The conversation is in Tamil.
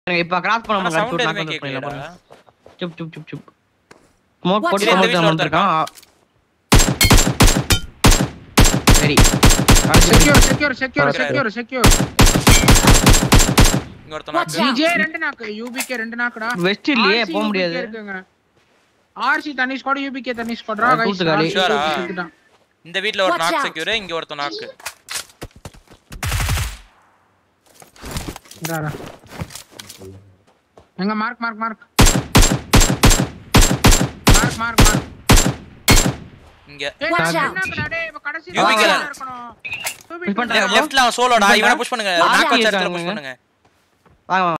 இப்ப கிராஸ் பண்ண ஆனா முடியல சவுண்ட் நாக் எதுவுமே அவுட் பண்ணிடலாம் கேட்கலடா சுப் சுப் சுப் சுப் ஸ்மோக் Watch போட்டு out. இந்த வீட்ல ஸ்மோக் ஒருத்தன் வந்திருக்கான் சரி secure secure secure secure secure இங்க ஒருத்தன் Watch knock. out. ஜிஜே ரெண்டு நாக்கு யூபிகே ரெண்டு நாக்குடா வெஸ்ட் இல்லையே RC போக UBK முடியாது இருக்குங்க ஆர்சி தனி ஸ்குவாட் யூபிகே தனி ஸ்குவாட்ரா ஆ, கூட்டு காலி. Sure ஆ? கைஸ் இந்த வீட்ல ஒரு Watch நாக் out. செக்யூர் இங்க ஒருத்தன் நாக்கு எங்க mark mark mark mark mark mark இங்க ஏய் Watch நான் out. என்னடா டேய் இவ கடைசி UBK ல. இருக்கணும் Push பண்றேன். லெஃப்ட்ல அவன் சோலோடா இப்ப இவனை நான் புஷ் பண்ணுங்க RC நாக் வச்ச இடத்துல இருக்காங்க. புஷ் பண்ணுங்க வாங்க வாங்க